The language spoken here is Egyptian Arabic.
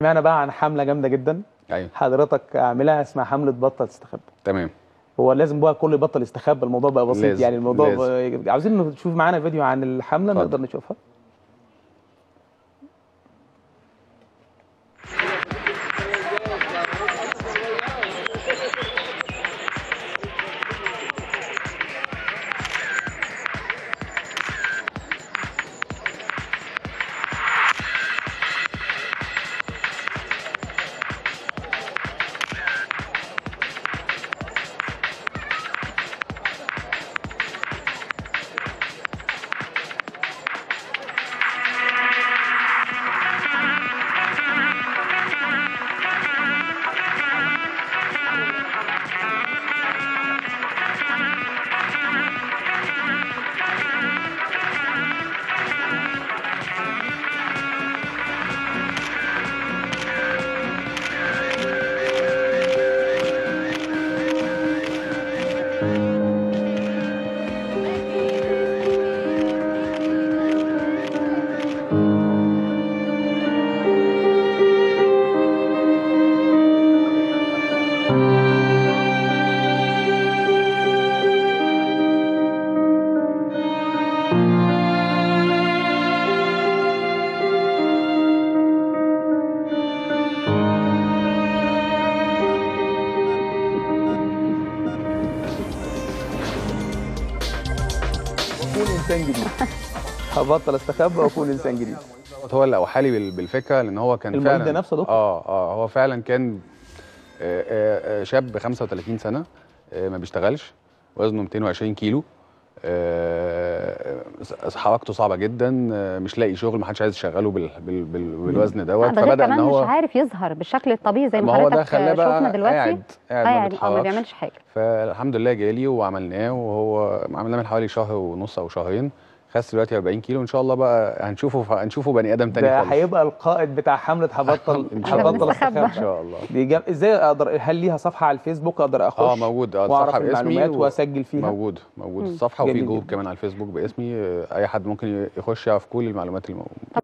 سمعنا بقى عن حمله جامده جدا ايوه حضرتك عاملها اسمها حمله بطل تستخبى تمام هو لازم بقى كل يبطل يستخبى الموضوع بقى بسيط لازم، يعني الموضوع لازم. بقى... عاوزين نشوف معانا فيديو عن الحمله اتفضل. نقدر نشوفها اكون انسان جديد هبطل استخبى واكون انسان جديد دوت هو اللي اوحالي بال- بالفكره لان هو كان المريض فعلا ده نفسه يا دكتور؟ اه اه هو فعلا كان آه، آه، آه، شاب 35 سنه آه، ما بيشتغلش وزنه 220 كيلو آه، آه، حركته صعبه جدا آه، مش لاقي شغل ما حدش عايز يشغله بال بال بال بالوزن دوت لا، ده غير فبدا ان كمان مش هو عارف يظهر بالشكل الطبيعي زي ما ما هو ده حضرتك خلاه شفنا بقى دلوقتي قاعد قاعد اه ما يعني اه ما بيتحركش. بيعملش حاجه فالحمد لله جالي وعملناه وهو عملناه من حوالي شهر ونص او شهرين خس دلوقتي 40 كيلو ان شاء الله بقى هنشوفه هنشوفه بني ادم تاني ده خالص هيبقى القائد بتاع حمله هبطل إن شاء هبطل الله. نستخبى. ان استخبى شاء الله دي جام... ازاي اقدر هل ليها صفحه على الفيسبوك اقدر اخش اه موجود اه واعرف الصفحه باسمي المعلومات و- واسجل فيها موجود موجود مم. الصفحه وفي جميل جروب جدا. كمان على الفيسبوك باسمي آه، اي حد ممكن يخش يعرف كل المعلومات اللي موجوده